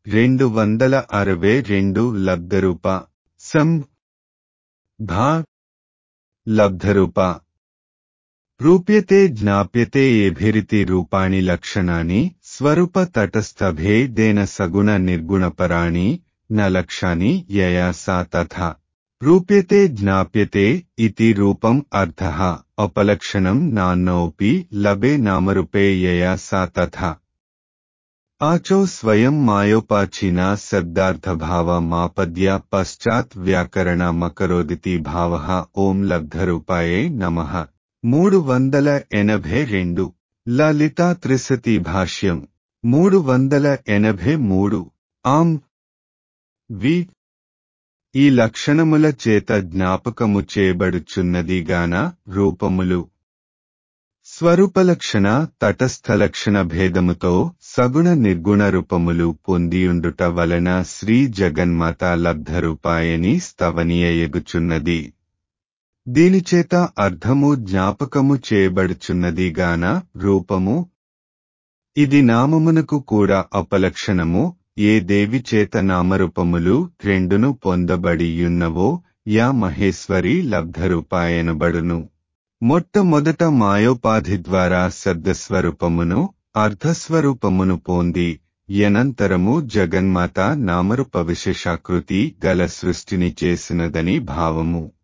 రెండు వందల అరవై రెండు లబ్ధరూప సం భా లబ్ధరూప రూప్యతే జ్ఞాప్యతే ఏభిరితి రూపాణి లక్షణాని స్వరూప తటస్థభేదేన సగుణ నిర్గుణపరాణి న లక్షాని యయా సా తథా రూప్యతే జ్ఞాప్యతే ఇతి రూపం అర్థః అపలక్షణం నాన్నోపి లభే నామరూపే యయా సా తథా ఆచో స్వయం మాయోపాచీనా శబ్దార్థభావమాపద్య పశ్చాత్ వ్యాకరణ మకరోదితి భావ ఓం లబ్ధరూపాయే నమః మూడు వందల ఎనభై రెండు లలితా త్రిశతి భాష్యం మూడు వందల ఎనభై మూడు ఆం వి ఈ లక్షణముల చేత జ్ఞాపకము చేయబడుచున్నదిగాన రూపములు స్వరూపలక్షణ తటస్థలక్షణ భేదముతో సగుణ నిర్గుణ రూపములు పొందియుండుట వలన శ్రీ జగన్మాత లబ్ధరూపాయని స్తవనీయయగుచున్నది దీనిచేత అర్థము జ్ఞాపకము చేయబడుచున్నదిగాన రూపము ఇది నామమునకు కూడా అపలక్షణము ఏ దేవి చేత నామరూపములు రెండును పొందబడియున్నవో యా మహేశ్వరి లబ్ధరూపాయనబడును మొట్టమొదట మాయోపాధి ద్వారా శబ్దస్వరూపమును అర్ధస్వరూపమును పొంది యనంతరము జగన్మాత నామరూప విశేషాకృతి గల సృష్టిని చేసినదని భావము